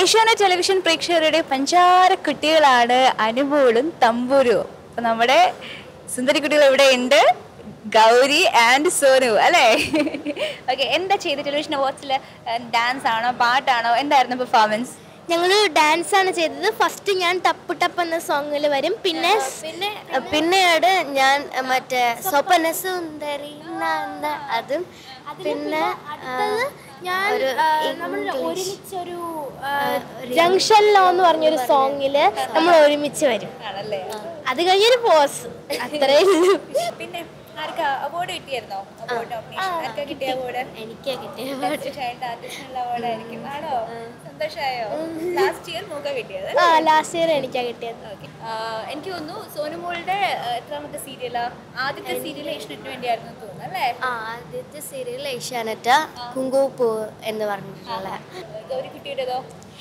Asianet television പ്രേക്ഷകരുടെ പഞ്ചാര കുട്ടികളാണ് അനുമോളും തമ്പുരും അപ്പൊ നമ്മുടെ സുന്ദരി കുട്ടികൾ ഇവിടെ ഉണ്ട് ഗൗരി ആൻഡ് സോനു അല്ലേ ഓക്കെ എന്താ ചെയ്ത് ടെലിവിഷൻ അവാർഡ്സിൽ ഡാൻസ് ആണോ പാട്ടാണോ എന്തായിരുന്നു പെർഫോമൻസ് ഞങ്ങൾ ഡാൻസ് ആണ് ചെയ്തത് ഫസ്റ്റ് ഞാൻ ടപ്പ് ടപ്പ് എന്ന സോങ്ങിൽ വരും പിന്നെ പിന്നെ പിന്നീട് ഞാൻ മറ്റേ സ്വപ്ന സുന്ദരി നന്ദ അതും പിന്നെ ഞാൻ നമ്മൾ ഒരുമിച്ചൊരു ജംഗ്ഷനിലോ എന്ന് പറഞ്ഞൊരു സോങ്ങില് നമ്മൾ ഒരുമിച്ച് വരും ആണല്ലേ അത് കഴിഞ്ഞൊരു പോസ് അത്രേ ഉള്ളൂ പിന്നെ ആർക്കാ അവാർഡ് കിട്ടിയായിരുന്നോ അവാർഡ് നോമിനേഷൻ ആർക്കാ കിട്ടിയ അവാർഡ് എനിക്കാ കിട്ടിയ ചൈൽഡ് ആർട്ടിസ്റ്റിനുള്ള അവാർഡ് ആയിരിക്കും ആണോ സന്തോഷമായോ ലാസ്റ്റ് ഇയർ മൂക്ക കിട്ടിയത് ആ ലാസ്റ്റ് ഇയർ എനിക്കാ കിട്ടിയത് Okay. ആ, എനിക്ക് തോന്നുന്നു സോനുമോളുടെ ആ, എത്രാമത്തെ സീരിയലാ ആദ്യത്തെ സീരിയൽ ഏഷ്യനെറ്റിന് വേണ്ടിയായിരുന്നു എന്ന് തോന്നുന്നു അല്ലേ ആ ആദ്യത്തെ സീരിയൽ ഏഷ്യാനെറ്റ കുങ്കുപ്പൂ എന്ന് പറഞ്ഞിട്ടുള്ള ഗൗരി കുട്ടിയുടേതോ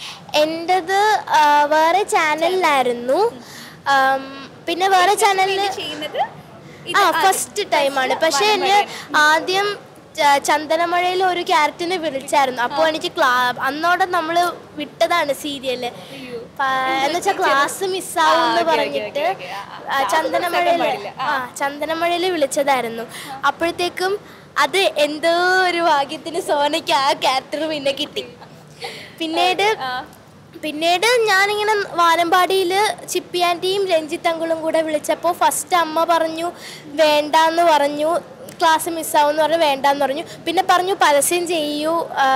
എൻ്റെത് ആ, വേറെ ചാനലിലായിരുന്നു ആം, പിന്നെ വേറെ ചാനലിൽ ചെയ്യുന്നത് ആ ഫസ്റ്റ് ടൈമാണ് പക്ഷെ എന്നെ ആദ്യം ച- ചന്ദനമഴയിൽ ഒരു ക്യാരക്ടറിനെ വിളിച്ചായിരുന്നു അപ്പോൾ എനിക്ക് ക്ലാ അന്നോടെ നമ്മൾ വിട്ടതാണ് സീരിയല് എന്ന് വെച്ചാൽ ക്ലാസ് മിസ്സാവും എന്ന് പറഞ്ഞിട്ട് ആ, ചന്ദനമഴയിൽ ആ ചന്ദനമഴയിൽ വിളിച്ചതായിരുന്നു അപ്പോഴത്തേക്കും അത് എന്തോ ഒരു ഭാഗ്യത്തിന് സോനയ്ക്ക് ആ ക്യാരക്ടർ പിന്നെ കിട്ടി പിന്നീട് പിന്നീട് ഞാനിങ്ങനെ വാനമ്പാടിയിൽ ചിപ്പി ആൻറ്റിയും രഞ്ജിത്ത് അങ്കിളും കൂടെ വിളിച്ചപ്പോൾ ഫസ്റ്റ് അമ്മ പറഞ്ഞു വേണ്ടാന്ന് പറഞ്ഞു ക്ലാസ് മിസ്സാവുമെന്ന് പറഞ്ഞു വേണ്ടാന്ന് പറഞ്ഞു പിന്നെ പറഞ്ഞു പരസ്യം ചെയ്യൂ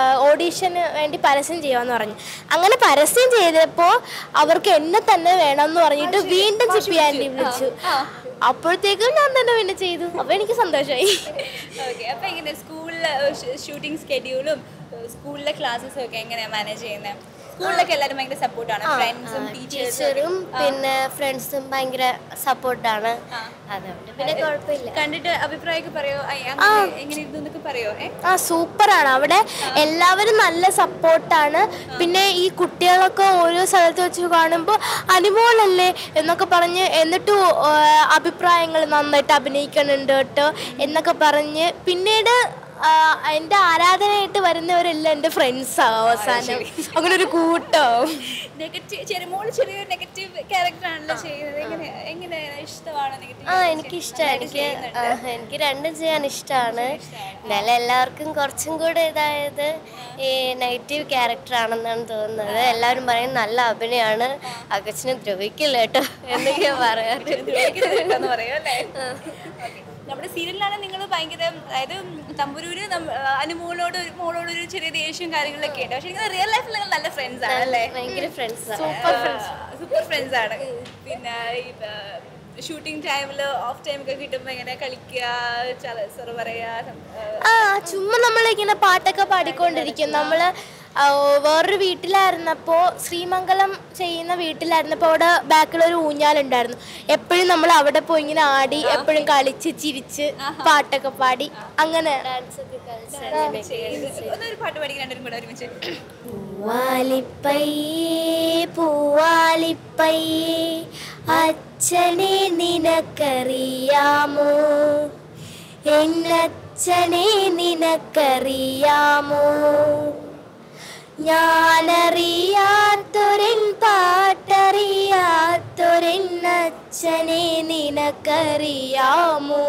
ഓഡീഷന് വേണ്ടി പരസ്യം ചെയ്യാമെന്ന് പറഞ്ഞു അങ്ങനെ പരസ്യം ചെയ്തപ്പോൾ അവർക്ക് എന്നെ തന്നെ വേണമെന്ന് പറഞ്ഞിട്ട് വീണ്ടും ചിപ്പി ആൻറ്റി വിളിച്ചു അപ്പോഴത്തേക്കും ഞാൻ തന്നെ പിന്നെ ചെയ്തു അപ്പോൾ എനിക്ക് സന്തോഷമായി ഓക്കെ അപ്പൊ എങ്ങനെ സ്കൂളിലെ ഷൂട്ടിംഗ് സ്കെഡ്യൂളും സ്കൂളിലെ ക്ലാസ്സസും ഒക്കെ എങ്ങനെയാ മാനേജ് ചെയ്യുന്നത് സ്കൂളിലൊക്കെ എല്ലാവരും ഭയങ്കര സപ്പോർട്ടാണ് ഫ്രണ്ട്സും ടീച്ചേഴ്സും ടീച്ചറും പിന്നെ ഫ്രണ്ട്സും ഭയങ്കര സപ്പോർട്ടാണ് അതുകൊണ്ട് പിന്നെ കുഴപ്പമില്ല കണ്ടിട്ട് അഭിപ്രായമൊക്കെ പറയോ ഐ, അങ്ങനെ എങ്ങനെ ഇരുന്നു എന്നൊക്കെ പറയോ ഏ ആ സൂപ്പറാണ് അവിടെ എല്ലാവരും നല്ല സപ്പോർട്ടാണ് പിന്നെ ഈ കുട്ടികളൊക്കെ ഓരോ സ്ഥലത്ത് വെച്ച് കാണുമ്പോൾ അനുമോളല്ലേ എന്നൊക്കെ പറഞ്ഞ് എന്നിട്ട് അഭിപ്രായങ്ങൾ നന്നായിട്ട് അഭിനയിക്കുന്നുണ്ട് കേട്ടോ എന്നൊക്കെ പറഞ്ഞ് പിന്നീട് ആ, എൻ്റെ ആരാധനയായിട്ട് വരുന്നവരെല്ലാം എൻ്റെ ഫ്രണ്ട്സാണ് അവസാനം അങ്ങനെ ഒരു കൂട്ടവും നെഗറ്റീവ് ചെറിയ ചെറിയൊരു നെഗറ്റീവ് ക്യാരക്ടർ ആണല്ലോ ചെയ്യുന്നത് എങ്ങനെ എങ്ങനെ ഇഷ്ടമാണോ ആ എനിക്ക് ഇഷ്ടമാണ് എനിക്ക് ആ, എനിക്ക് രണ്ടും ചെയ്യാൻ ഇഷ്ടമാണ് എന്നാലും എല്ലാവർക്കും കുറച്ചും കൂടെ ഇതായത് ഈ നെഗറ്റീവ് ക്യാരക്ടർ ആണെന്നാണ് തോന്നുന്നത് എല്ലാവരും പറയും നല്ല അഭിനയമാണ് അകച്ചിനെ ദ്രവിക്കില്ല കേട്ടോ എന്നൊക്കെയാ പറയാറ് എന്ന് പറയും അല്ലേ Okay. നമ്മുടെ സീരിയലിലാണ് നിങ്ങൾ ഭയങ്കര അതായത് തമ്പുരൂര് നമ്മ- ആ, അനുമോളോട് ഒരു- മോളോട് ഒരു ചെറിയ ദേഷ്യവും കാര്യങ്ങളൊക്കെ ഉണ്ട് പക്ഷെ നിങ്ങൾ റിയൽ ലൈഫിൽ നിങ്ങൾ നല്ല ഫ്രണ്ട്സ് ആണ് അല്ലേ ഭയങ്കര ഫ്രണ്ട്സാണ് സൂപ്പർ ഫ്രണ്ട്സ് ആണ് പിന്നെ ഈ ഷൂട്ടിംഗ് ടൈമിൽ ഓഫ് ടൈം ഒക്കെ കിട്ടുമ്പോൾ ഇങ്ങനെ കളിക്കുക ചല പറയാ സം- ആ, ആ ചുമ്മാ നമ്മളിങ്ങനെ പാട്ടൊക്കെ പാടിക്കൊണ്ടിരിക്കും നമ്മൾ വേറൊരു വീട്ടിലായിരുന്നപ്പോൾ ശ്രീമംഗലം ചെയ്യുന്ന വീട്ടിലായിരുന്നപ്പോൾ അവിടെ ബാക്കിലൊരു ഊഞ്ഞാലുണ്ടായിരുന്നു എപ്പോഴും നമ്മൾ അവിടെ പോയി ഇങ്ങനെ ആടി എപ്പോഴും കളിച്ച് ചിരിച്ച് പാട്ടൊക്കെ പാടി അങ്ങനെ ഡാൻസ് ഒക്കെ കളിച്ച് ചെയ്ത് ഒന്നൊരു പാട്ട് പഠിക്കാൻ രണ്ടും കൂടെ ഒരുമിച്ച് പൂവാലിപ്പയ്യേ പൂവാലിപ്പയ്യേ അച്ഛനെ നിനക്കറിയാമോ എന്നച്ഛനെ നിനക്കറിയാമോ ഞാനറിയാത്തൊരൻ പാട്ടറിയാത്തൊരൻ അച്ഛനെ നിനക്കറിയാമോ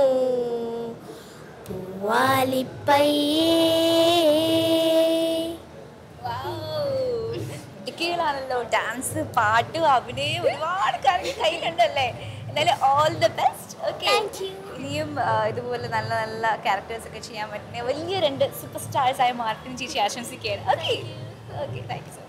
പൂവാലിപ്പയ്യേ ഇടുക്കികളാണല്ലോ ഡാൻസ് പാട്ട് അഭിനയം ഒരുപാട് കാര്യങ്ങൾ കയ്യിലുണ്ടല്ലേ എന്തായാലും ഓൾ ദ ബെസ്റ്റ് ഓക്കെ ഇനിയും ആ, ഇതുപോലെ നല്ല നല്ല ക്യാരക്ടേഴ്സ് ഒക്കെ ചെയ്യാൻ പറ്റുന്ന വലിയ രണ്ട് സൂപ്പർ സ്റ്റാർസ് ആയി മാർട്ടിൻ ചേച്ചി ആശംസിക്കുകയാണ് ഓക്കെ ഓക്കെ താങ്ക് യു